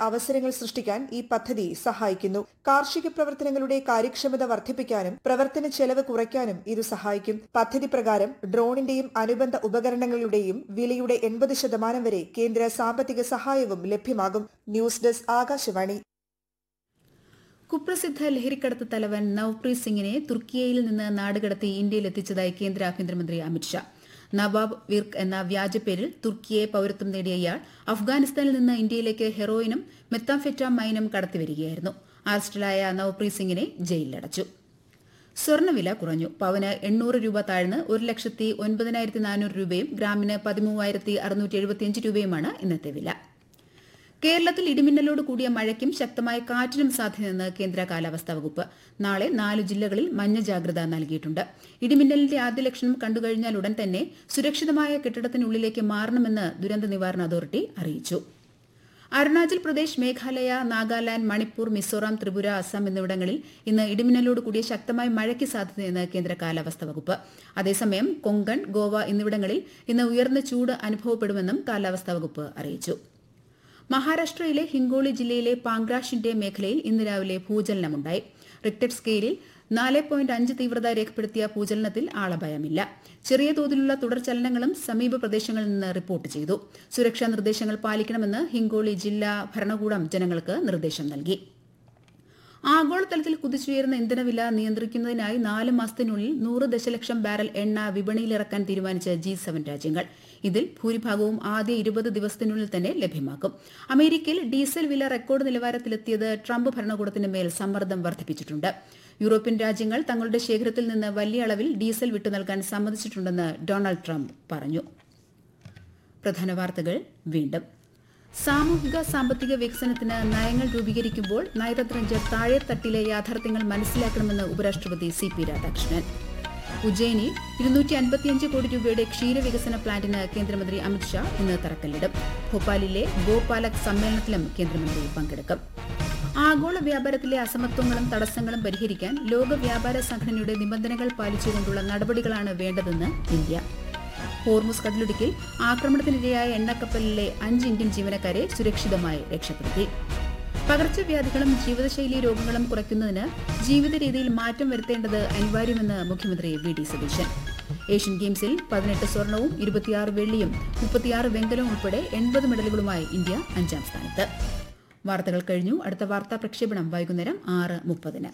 അവസരങ്ങൾ സൃഷ്ടിക്കാൻ ഈ പദ്ധതി സഹായിക്കുന്നു കാർഷിക പ്രവർത്തനങ്ങളുടെ കാര്യക്ഷമത വർദ്ധിപ്പിക്കാനും പ്രവർത്തന ചെലവ് കുറയ്ക്കാനും ഇത് സഹായിക്കും പദ്ധതി പ്രകാരം ഡ്രോണിന്റെയും അനുബന്ധ ഉപകരണങ്ങളുടെയും വിലയുടെ എൺപത് ശതമാനം വരെ കേന്ദ്ര സാമ്പത്തിക സഹായവും ലഭ്യമാകും ന്യൂസ് ഡെസ്ക് ആകാശവാണി കുപ്രസിദ്ധ ലഹരിക്കടത്ത് തലവൻ നവ്പ്രീത് സിംഗിനെ തുർക്കിയയിൽ നിന്ന് നാടുകടത്തി ഇന്ത്യയിലെത്തിച്ചതായി കേന്ദ്ര ആഭ്യന്തരമന്ത്രി അമിത്ഷാ നവാബ് വിർക്ക് എന്ന വ്യാജപ്പേരിൽ തുർക്കിയെ പൌരത്വം നേടിയ ഇയാൾ അഫ്ഗാനിസ്ഥാനിൽ നിന്ന് ഇന്ത്യയിലേക്ക് ഹെറോയിനും മെത്താംഫെറ്റാമൈനും കടത്തിവരികയായിരുന്നു അറസ്റ്റിലായ നവപ്രീത് സിംഗിനെ ജയിലിലടച്ചു സ്വർണ്ണവില കുറഞ്ഞു പവന് എണ്ണൂറ് രൂപ താഴ്ന്ന് ഒരു ലക്ഷത്തി ഒൻപതിനായിരത്തി നാനൂറ് രൂപയും ഗ്രാമിന് പതിമൂവായിരത്തി അറുന്നൂറ്റി എഴുപത്തിയഞ്ച് രൂപയുമാണ് ഇന്നത്തെ വില കേരളത്തിൽ ഇടിമിന്നലോട് കൂടിയ മഴയ്ക്കും ശക്തമായ കാറ്റിനും സാധ്യതയെന്ന് കേന്ദ്ര കാലാവസ്ഥാ വകുപ്പ് നാളെ നാല് ജില്ലകളിൽ മഞ്ഞ ജാഗ്രത നൽകിയിട്ടുണ്ട് ഇടിമിന്നലിന്റെ ആദ്യ ലക്ഷണം കണ്ടുകഴിഞ്ഞാൽ ഉടൻ തന്നെ സുരക്ഷിതമായ കെട്ടിടത്തിനുള്ളിലേക്ക് മാറണമെന്ന് ദുരന്ത നിവാരണ അതോറിറ്റി അറിയിച്ചു അരുണാചൽ പ്രദേശ് മേഘാലയ നാഗാലാന്റ് മണിപ്പൂർ മിസോറാം ത്രിപുര അസം എന്നിവിടങ്ങളിൽ ഇന്ന് ഇടിമിന്നലോട് കൂടിയ ശക്തമായ മഴയ്ക്ക് സാധ്യതയെന്ന് കേന്ദ്ര കാലാവസ്ഥാ വകുപ്പ് അതേസമയം കൊങ്കൺ ഗോവ എന്നിവിടങ്ങളിൽ ഇന്ന് ഉയർന്ന ചൂട് അനുഭവപ്പെടുമെന്നും കാലാവസ്ഥാ വകുപ്പ് അറിയിച്ചു മഹാരാഷ്ട്രയിലെ ഹിങ്കോളി ജില്ലയിലെ പാങ്ക്രാഷിന്റെ മേഖലയിൽ ഇന്ന് രാവിലെ ഭൂചലനമുണ്ടായി റിക്ടർ സ്കെയിലിൽ നാല് പോയിന്റ് അഞ്ച് തീവ്രത രേഖപ്പെടുത്തിയ ഭൂചലനത്തിൽ ആളപായമില്ല ചെറിയ തോതിലുള്ള തുടർചലനങ്ങളും സമീപ പ്രദേശങ്ങളിൽ നിന്ന് റിപ്പോർട്ട് ചെയ്തു സുരക്ഷാ നിർദ്ദേശങ്ങൾ പാലിക്കണമെന്ന് ഹിങ്കോളി ജില്ലാ ഭരണകൂടം ജനങ്ങൾക്ക് നിർദ്ദേശം നൽകി ആഗോളതലത്തിൽ കുതിച്ചുയരുന്ന ഇന്ധനവില നിയന്ത്രിക്കുന്നതിനായി നാല് മാസത്തിനുള്ളിൽ നൂറ് ദശലക്ഷം ബാരൽ എണ്ണ വിപണിയിലിറക്കാൻ തീരുമാനിച്ച ജി സെവൻ രാജ്യങ്ങൾ ഇതിൽ ഭൂരിഭാഗവും ആദ്യ ഇരുപത് ദിവസത്തിനുള്ളിൽ തന്നെ ലഭ്യമാക്കും അമേരിക്കയിൽ ഡീസൽ വില റെക്കോർഡ് നിലവാരത്തിലെത്തിയത് ട്രംപ് ഭരണകൂടത്തിന് മേൽ സമ്മർദ്ദം വർദ്ധിപ്പിച്ചിട്ടുണ്ട് യൂറോപ്യൻ രാജ്യങ്ങൾ തങ്ങളുടെ ശേഖരത്തിൽ നിന്ന് വലിയ അളവിൽ ഡീസൽ വിട്ടു നൽകാൻ സമ്മതിച്ചിട്ടുണ്ടെന്ന് ഡൊണാൾഡ് ട്രംപ് പറഞ്ഞു പ്രധാന വാർത്തകൾ വീണ്ടും സാമൂഹിക സാമ്പത്തിക വികസനത്തിന് നയങ്ങൾ രൂപീകരിക്കുമ്പോൾ നയതന്ത്രജ്ഞർ താഴെത്തട്ടിലെ യാഥാർത്ഥ്യങ്ങൾ മനസ്സിലാക്കണമെന്ന് ഉപരാഷ്ട്രപതി സി പി രാധാകൃഷ്ണൻ ഉജ്ജയിനിൽ ഇരുന്നൂറ്റി അൻപത്തിയഞ്ച് കോടി രൂപയുടെ ക്ഷീരവികസന പ്ലാന്റിന് കേന്ദ്രമന്ത്രി അമിത്ഷാ ഇന്ന് തറക്കല്ലിടും ഭോപ്പാലിലെ ഗോപാലക് സമ്മേളനത്തിലും കേന്ദ്രമന്ത്രി പങ്കെടുക്കും ആഗോള വ്യാപാരത്തിലെ അസമത്വങ്ങളും തടസ്സങ്ങളും പരിഹരിക്കാൻ ലോക വ്യാപാര സംഘടനയുടെ നിബന്ധനകൾ പാലിച്ചുകൊണ്ടുള്ള നടപടികളാണ് വേണ്ടതെന്ന് ഇന്ത്യ ഹോർമുസ് കടലിടുക്കിൽ ആക്രമണത്തിനിരയായ എണ്ണക്കപ്പലിലെ അഞ്ച് ഇന്ത്യൻ ജീവനക്കാരെ സുരക്ഷിതമായി രക്ഷപ്പെടുത്തി പകർച്ചവ്യാധികളും ജീവിതശൈലി രോഗങ്ങളും കുറയ്ക്കുന്നതിന് ജീവിത രീതിയിൽ മാറ്റം വരുത്തേണ്ടത് അനിവാര്യമെന്ന് മുഖ്യമന്ത്രി വി ഡി സതീശൻ ഏഷ്യൻ ഗെയിംസിൽ പതിനെട്ട് സ്വർണവും ഇരുപത്തിയാറ് വെള്ളിയും മുപ്പത്തിയാറ് വെങ്കലവും ഉൾപ്പെടെ എൺപത് മെഡലുകളുമായി ഇന്ത്യ അഞ്ചാം സ്ഥാനത്ത് വാർത്തകൾ കഴിഞ്ഞു അടുത്ത വാർത്താ പ്രക്ഷേപണം വൈകുന്നേരം ആറ് മുപ്പതിന്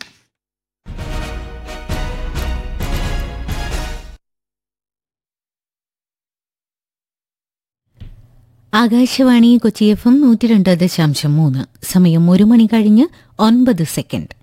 ആകാശവാണി കൊച്ചി എഫ് എം നൂറ്റി രണ്ട് ദശാംശം മൂന്ന് സമയം ഒരു മണി കഴിഞ്ഞ് ഒൻപത് സെക്കൻഡ്